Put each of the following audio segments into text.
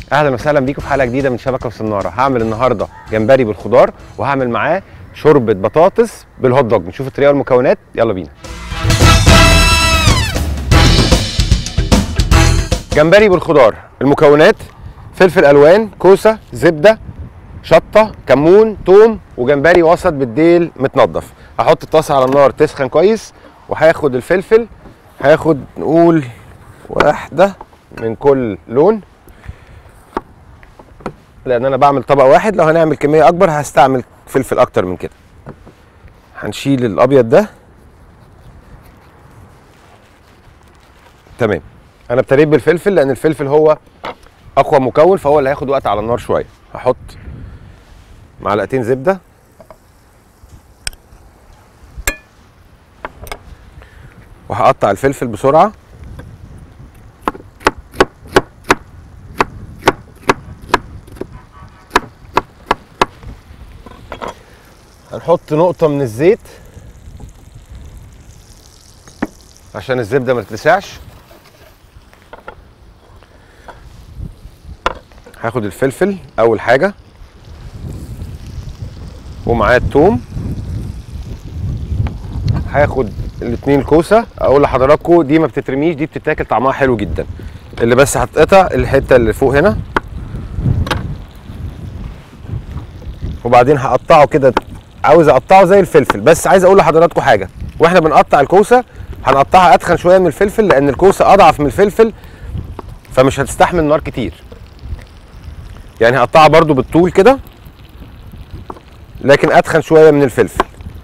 اهلا وسهلا بيكم في حلقه جديده من شبكه وصناره هعمل النهارده جمبري بالخضار وهعمل معاه شوربه بطاطس بالهوت دوج نشوف الطريقه والمكونات يلا بينا جمبري بالخضار المكونات فلفل الوان كوسه زبده شطه كمون توم وجمبري وسط بالديل متنضف هحط الطاسه على النار تسخن كويس وهاخد الفلفل هاخد نقول واحده من كل لون لان انا بعمل طبق واحد لو هنعمل كميه اكبر هستعمل فلفل اكتر من كده هنشيل الابيض ده تمام انا ابتديت بالفلفل لان الفلفل هو اقوى مكون فهو اللي هياخد وقت على النار شويه هحط معلقتين زبده وهقطع الفلفل بسرعه هنحط نقطة من الزيت عشان الزبدة ما تلسعش هاخد الفلفل أول حاجة ومعاه التوم هاخد الاتنين كوسة أقول لحضراتكم دي ما بتترميش دي بتتاكل طعمها حلو جدا اللي بس هتقطع الحتة اللي فوق هنا وبعدين هقطعه كده عاوز اقطعه زي الفلفل بس عايز اقول لحضراتكم حاجه واحنا بنقطع الكوسه هنقطعها اتخن شويه من الفلفل لان الكوسه اضعف من الفلفل فمش هتستحمل نار كتير يعني هقطعها برضو بالطول كده لكن اتخن شويه من الفلفل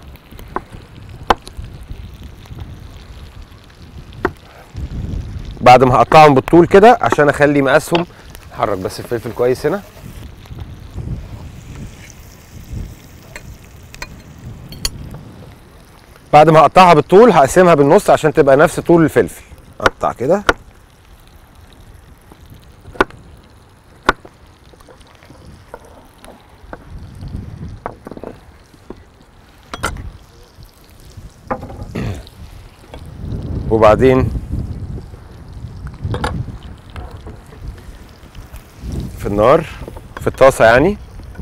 بعد ما هقطعهم بالطول كده عشان اخلي مقاسهم حرك بس الفلفل كويس هنا بعد ما اقطعها بالطول هقسمها بالنص عشان تبقى نفس طول الفلفل اقطع كده وبعدين في النار في الطاسه يعني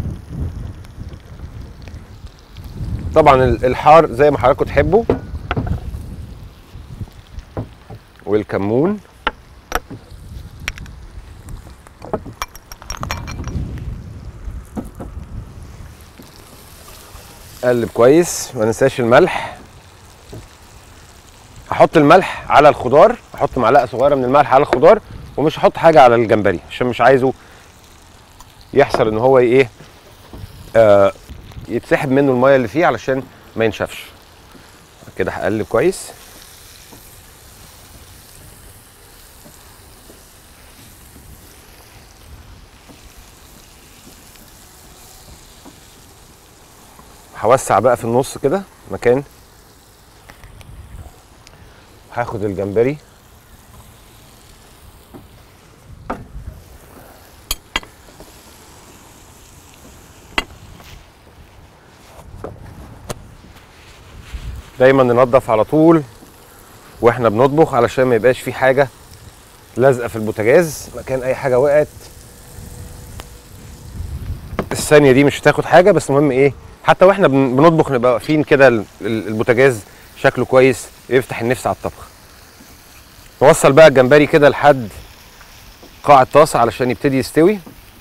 طبعا الحار زي ما حضراتكم تحبوا والكمون قلب كويس ما ننساش الملح هحط الملح على الخضار هحط معلقه صغيره من الملح على الخضار ومش هحط حاجه على الجمبري عشان مش عايزه يحصل ان هو ايه آه يتسحب منه الميه اللي فيه علشان ما ينشفش كده هقلب كويس هوسع بقى في النص كده مكان هاخد الجمبري دايما ننضف على طول واحنا بنطبخ علشان ما يبقاش في حاجه لازقه في البوتاجاز مكان اي حاجه وقعت الثانيه دي مش هتاخد حاجه بس المهم ايه حتى واحنا بنطبخ نبقى واقفين كده البوتاجاز شكله كويس يفتح النفس على الطبخ نوصل بقى الجمبري كده لحد قاع الطاسه علشان يبتدي يستوي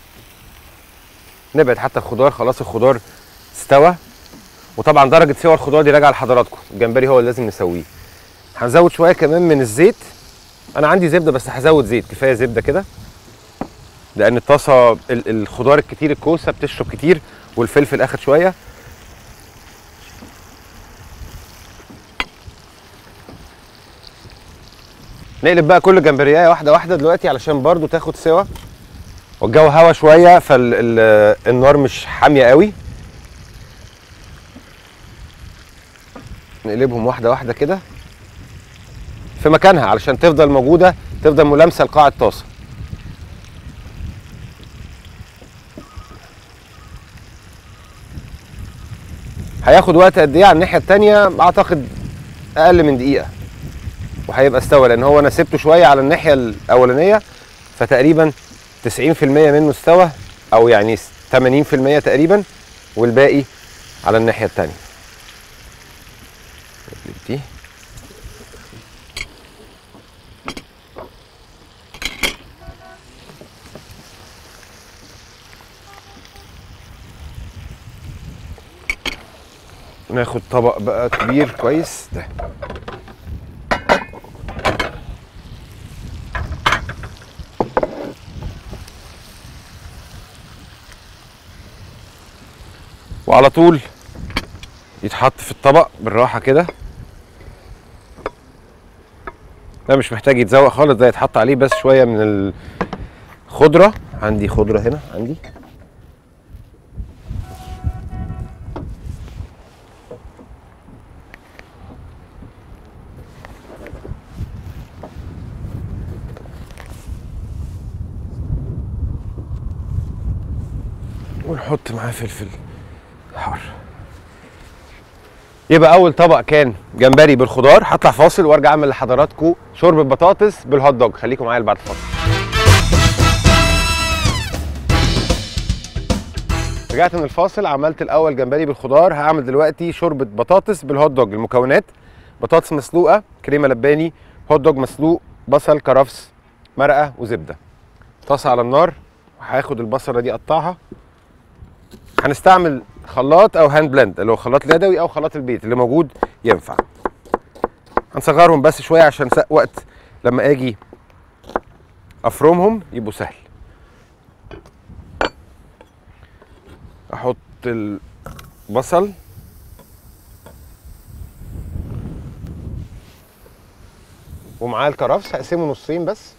نبعد حتى الخضار خلاص الخضار استوى وطبعا درجه سوى الخضار دي راجعه لحضراتكم الجمبري هو اللي لازم نسويه هنزود شويه كمان من الزيت انا عندي زبده بس هزود زيت كفايه زبده كده لان الطاسه الخضار الكتير الكوسه بتشرب كتير والفلفل اخد شويه نقلب بقى كل جمبريايه واحده واحده دلوقتي علشان برضو تاخد سوا والجو هوا شويه فالنار مش حاميه قوي نقلبهم واحده واحده كده في مكانها علشان تفضل موجوده تفضل ملامسه لقاع الطاسه هياخد وقت قد ايه على الناحيه التانيه اعتقد اقل من دقيقه وهيبقى استوى لان هو انا سبته شويه على الناحيه الاولانيه فتقريبا 90% منه استوى او يعني 80% تقريبا والباقي على الناحيه التانيه نقلب دي ناخد طبق بقى كبير كويس ده وعلى طول يتحط في الطبق بالراحه كده ده مش محتاج يتزوق خالص ده يتحط عليه بس شويه من الخضره عندي خضره هنا عندي ونحط معاه فلفل حار يبقى اول طبق كان جمبري بالخضار هطلع فاصل وارجع اعمل لحضراتكم شوربه بطاطس بالهوت دوج خليكم معايا بعد الفاصل رجعت من الفاصل عملت الاول جمبري بالخضار هعمل دلوقتي شوربه بطاطس بالهوت دوج المكونات بطاطس مسلوقه كريمه لباني هوت دوج مسلوق بصل كرفس مرقه وزبده طاسه على النار وهاخد البصله دي اقطعها هنستعمل خلاط او هاند بلند اللي هو خلاط اليدوي او خلاط البيت اللي موجود ينفع هنصغرهم بس شويه عشان س- وقت لما اجي افرمهم يبقوا سهل احط البصل ومعاه الكرفس هقسمه نصين بس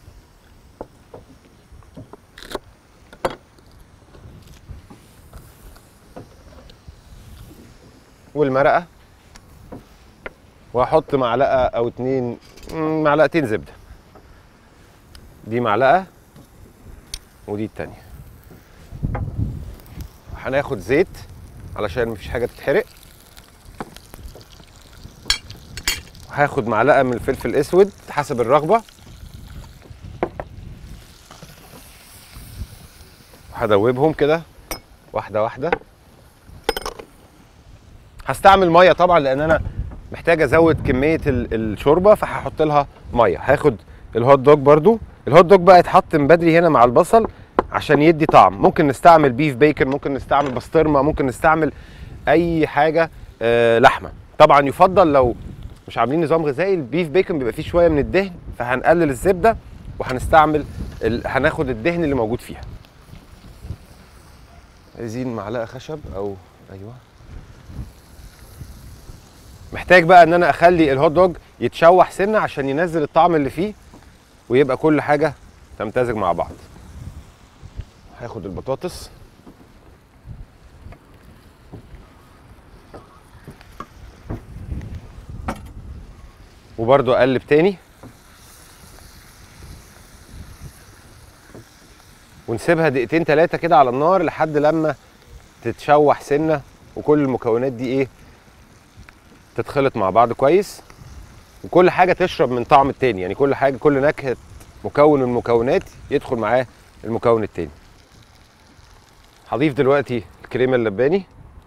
والمرقه وهحط معلقه او اتنين مم، معلقتين زبده دي معلقه ودي التانية هناخد زيت علشان مفيش حاجه تتحرق هاخد معلقه من الفلفل الاسود حسب الرغبه هدوبهم كده واحده واحده هستعمل ميه طبعا لان انا محتاج ازود كميه ال- الشوربه فهحط لها ميه هاخد الهوت دوج برضو الهوت دوج بقى يتحط من بدري هنا مع البصل عشان يدي طعم ممكن نستعمل بيف بيكن ممكن نستعمل بسطرمه ممكن نستعمل اي حاجه آه لحمه طبعا يفضل لو مش عاملين نظام غذائي البيف بيكن بيبقى فيه شويه من الدهن فهنقلل الزبده وهنستعمل ال... هناخد الدهن اللي موجود فيها عايزين معلقه خشب او ايوه محتاج بقى ان انا اخلي الهوت دوج يتشوح سنه عشان ينزل الطعم اللي فيه ويبقى كل حاجه تمتزج مع بعض هاخد البطاطس وبرضو اقلب تاني ونسيبها دقيقتين تلاتة كده على النار لحد لما تتشوح سنه وكل المكونات دي ايه تتخلط مع بعض كويس وكل حاجه تشرب من طعم التاني يعني كل حاجه كل نكهه مكون من المكونات يدخل معاه المكون التاني هضيف دلوقتي الكريمه اللباني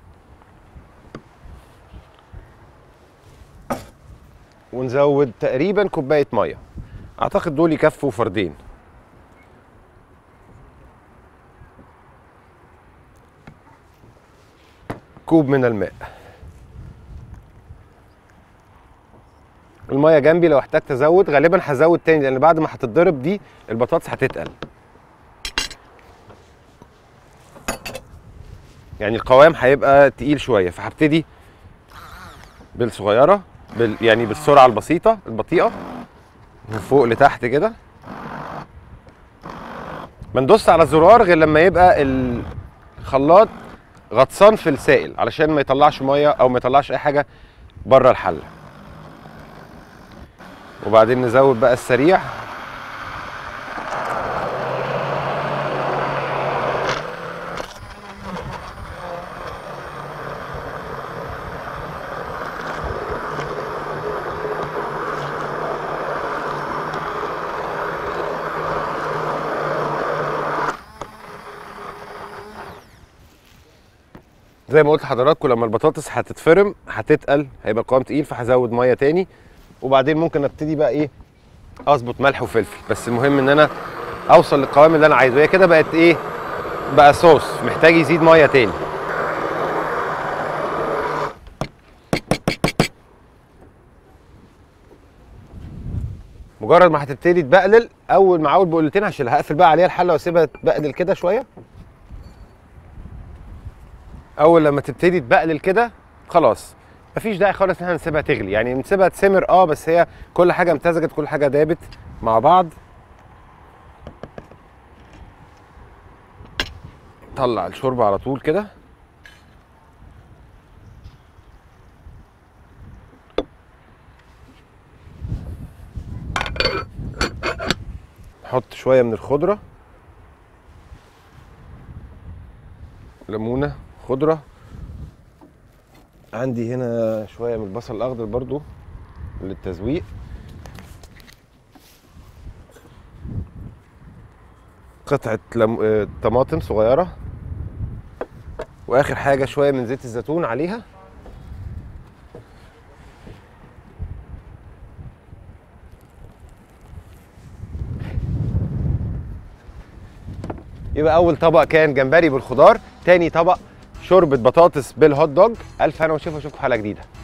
ونزود تقريبا كوبايه ميه اعتقد دول يكفوا فردين كوب من الماء الميه جنبي لو احتجت ازود غالبا هزود تاني لان بعد ما هتتضرب دي البطاطس هتتقل يعني القوام هيبقى تقيل شويه فهبتدي بالصغيره بال يعني بالسرعه البسيطه البطيئه من فوق لتحت كده ما ندوس على الزرار غير لما يبقى الخلاط غطسان في السائل علشان ما يطلعش ميه او ما يطلعش اي حاجه بره الحله وبعدين نزود بقى السريع زي ما قلت لحضراتكم لما البطاطس هتتفرم هتتقل هيبقى قوام تقيل فهزود ميه تاني وبعدين ممكن ابتدي بقى ايه اظبط ملح وفلفل بس المهم ان انا اوصل للقوام اللي انا عايزه هي كده بقت ايه بقى صوص محتاج يزيد ميه تاني مجرد ما هتبتدي تبقلل اول مع اول بقولتين هشيلها هقفل بقى عليها الحله واسيبها تبقلل كده شويه اول لما تبتدي تبقلل كده خلاص مفيش داعي خالص ان احنا نسيبها تغلي يعني نسيبها تسمر اه بس هي كل حاجه امتزجت كل حاجه دابت مع بعض طلع الشوربه على طول كده نحط شويه من الخضره ليمونه خضره عندي هنا شويه من البصل الاخضر برضو للتزويق قطعه لم... آه، طماطم صغيره واخر حاجه شويه من زيت الزيتون عليها يبقى اول طبق كان جمبري بالخضار تاني طبق شوربه بطاطس بالهوت دوج الف هنا وشوف اشوفكم في حلقه جديده